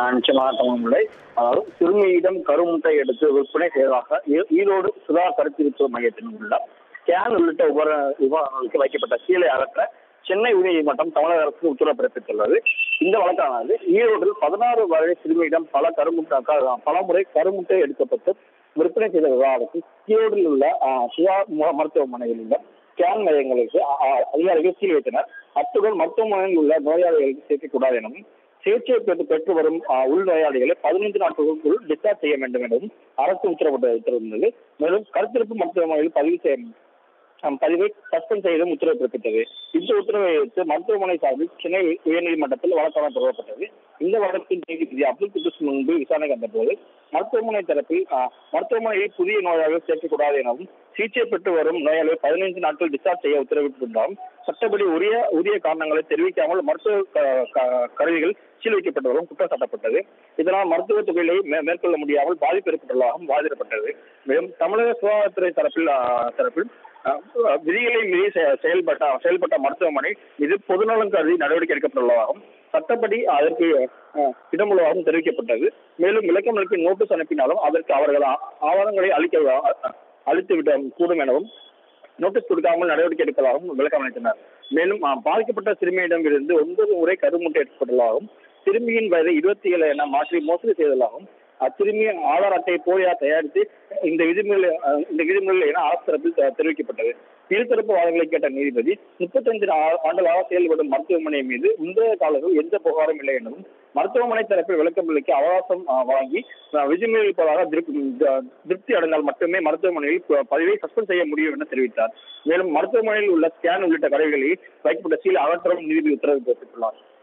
ஆஹ் நிச்சயமாக தமிழ்முறை அதாவது சிறுமியிடம் கருமுட்டை எடுத்து விற்பனை செய்வதாக ஈ- ஈரோடு சுதா கருத்திருப்பு மையத்தின் உள்ள ஸ்கேன் உள்ளிட்ட உபர உபகரணங்களுக்கு வைக்கப்பட்ட சீலை அகற்ற சென்னை உயர்நீதிமன்றம் தமிழக அரசுக்கு உத்தரவு பிறப்பித்துள்ளது இந்த வழக்கானது ஈரோட்டில் பதினாறு வயது சிறுமியிடம் பல கருமுட்டை க- பல முறை கருமுட்டை எடுக்கப்பட்டு விற்பனை செய்த விவகாரத்தில் ஈரோட்டில் உள்ள ஆஹ், சுதா மு- மருத்துவமனையில் உள்ள ஸ்கேன் மையங்களுக்கு ஆ- ஆ- அதிகாரிகள் சீல் வைத்தனர் அத்துடன் மருத்துவமனையில் உள்ள நோயாளிகளுக்கு சேர்க்கக்கூடாது எனவும் சிகிச்சை பெற்று பெற்று வரும் ஆ, உள் நோயாளிகளை பதினைந்து நாட்களுக்குள் டிஸ்சார்ஜ் செய்ய வேண்டும் எனவும் அரசு உத்தரவிட்டு உத்தரவிருந்தது மேலும் கருத்திருப்பு மருத்துவமனையில் பதிவு செய்ய ஆம், பதிவை சஸ்பெண்ட் செய்தும் உத்தரவு பிறப்பித்தது இந்த உத்தரவை எடுத்து மருத்துவமனை சார்பில் சென்னை உயர்நீதிமன்றத்தில் வழக்காக தொடரப்பட்டது இந்த வழக்கின் நீதிபதி அப்துல் குதுஸ் முன்பு விசாரணைக்கு வந்தபோது மருத்துவமனை தரப்பில் ஆ, மருத்துவமனையில் புதிய நோயாளிகள் சேர்க்கக்கூடாது எனவும் சிகிச்சை பெற்று வரும் நோயாளியை பதினைந்து நாட்கள் டிஸ்சார்ஜ் செய்ய உத்தரவிட்டிருந்தாலும் சட்டப்படி உரிய உரிய காரணங்களை தெரிவிக்காமல் மருத்துவ க- க- கருவிகள் சீல் வைக்கப்பட்டதாகவும் குற்றம் சாட்டப்பட்டது இதனால் மருத்துவ தொகையை மே- மேற்கொள்ள முடியாமல் பாதிப்பு ஏற்பட்டுள்ளதாகவும் வாதிடப்பட்டது மேலும் தமிழக சுகாதாரத்துறை தரப்பில் ஆ, தரப்பில் அஹ், விதிகளை மீறி செ- செயல்பட்ட செயல்பட்ட மருத்துவமனை இது பொதுநலன் கருதி நடவடிக்கை எடுக்கப்பட்டுள்ளதாகவும் சட்டப்படி அதற்கு அஹ், இடமுள்ளதாகவும் தெரிவிக்கப்பட்டது மேலும் விளக்கமளிப்பு நோட்டீஸ் அனுப்பினாலும் அதற்கு அவர்கள் ஆ- ஆவணங்களை அளிக்க அ- அளித்து விட கூடும் எனவும் நோட்டீஸ் கொடுக்காமல் நடவடிக்கை எடுப்பதாகவும் விளக்கம் அளித்தனர் மேலும் அஹ், பாதிக்கப்பட்ட சிறுமியிடம் இருந்து ஒன்பது முறை கருமுட்டை எடுக்கப்பட்டுள்ளதாகவும் சிறுமியின் வயதை இருபத்தி ஏழு என மாற்றி மோசடி செய்ததாகவும் அச்சிறுமிய ஆதார் அட்டையை போலியா தயாரித்து இந்த விதிமுறை அஹ், இந்த விதிமுறைகள் என அரசு தரப்பில் தெ- தெரிவிக்கப்பட்டது இருதரப்பு வாதங்களை கேட்ட நீதிபதி முப்பத்தஞ்சு ஆ- ஆண்டுகளாக செயல்படும் மருத்துவமனை மீது முந்தைய காலத்தில் எந்த புகாரும் இல்லை எனவும் மருத்துவமனை தரப்பில் விளக்கமளிக்க அவகாசம் அஹ், வழங்கி அஹ், விதிமுறைப்பதாக திருப்தி த- திருப்தி அடைந்தால் மட்டுமே மருத்துவமனையில் ப- பதிவை சஸ்பெண்ட் செய்ய முடியும் என தெரிவித்தார் மேலும் மருத்துவமனையில் உள்ள ஸ்கேன் உள்ளிட்ட கருவிகளில் வைக்கப்பட்ட சீல் அகற்றவும் நீதிபதி உத்தரவு பிறப்பித்துள்ளார்